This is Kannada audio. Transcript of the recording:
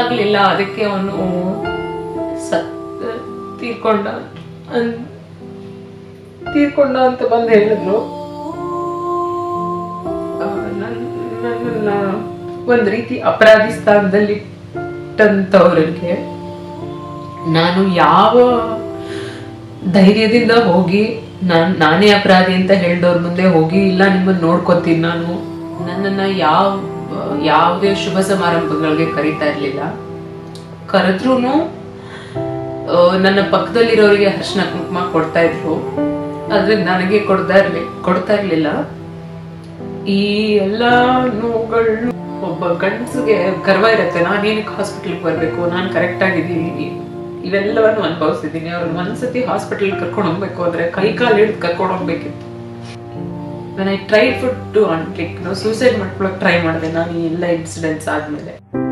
ಆಗ್ಲಿಲ್ಲ ಅದಕ್ಕೆ ಅವನು ಸತ್ ತೀರ್ಕೊಂಡ ಅನ್- ತೀರ್ಕೊಂಡ ಅಂತ ಬಂದು ಹೇಳಿದ್ರು ಆ, ನನ್- ನನ್ನನ್ನ ಒಂದ್ ರೀತಿ ಅಪರಾಧಿ ಸ್ಥಾನದಲ್ಲಿ ಇಟ್ಟಂತವ್ರಿಗೆ ನಾನು ಯಾವ ಧೈರ್ಯದಿಂದ ಹೋಗಿ ನಾನ್ ನಾನೇ ಅಪರಾಧಿ ಅಂತ ಹೇಳ್ದವ್ರ ಮುಂದೆ ಹೋಗಿ ಇಲ್ಲ ನಿಮ್ಮನ್ನ ನೋಡ್ಕೊತೀನಿ ನಾನು ನನ್ನನ್ನ ಯಾವ ಯಾವುದೇ ಶುಭ ಸಮಾರಂಭಗಳಿಗೆ ಕರೀತಾ ಇರ್ಲಿಲ್ಲ ಕರೆದ್ರೂನು ಆ, ನನ್ನ ಪಕ್ಕದಲ್ಲಿರೋರಿಗೆ ಅರ್ಶಿನ ಕುಂಕುಮ ಕೊಡ್ತಾ ಇದ್ರು ಆದ್ರೆ ನನಗೆ ಕೊಡ್ತಾ ಇರ್ಲಿ ಕೊಡ್ತಾ ಇರ್ಲಿಲ್ಲ ಈ ಎಲ್ಲ ನೋವುಗಳು ಒಬ್ಬ ಗಂಡಸಿಗೆ ಗರ್ವ ಇರುತ್ತೆ ನಾನು ಏನಕ್ಕೆ ಹಾಸ್ಪಿಟಲ್ಗೆ ಬರಬೇಕು ನಾನು ಕರೆಕ್ಟ್ ಆಗಿದ್ದೀನಿ ಇವೆಲ್ಲವನ್ನು ಅನುಭವಿಸಿದ್ದೀನಿ ಅವ್ರನ್ನ ಒಂದ್ಸತಿ ಹಾಸ್ಪಿಟಲ್ ಕರ್ಕೊಂಡು ಹೋಗ್ಬೇಕು ಅಂದ್ರೆ ಕೈ ಕಾಲು ಹಿಡಿದು ಕರ್ಕೊಂಡು ಹೋಗ್ಬೇಕಿತ್ತು ನಾನು I tried to like suicide ಮಾಡ್ಕೊಳಕ್ ಟ್ರೈ ಮಾಡಿದೆ ನಾನು ಈ ಎಲ್ಲ ಇನ್ಸಿಡೆಂಟ್ಸ್ ಆದ್ಮೇಲೆ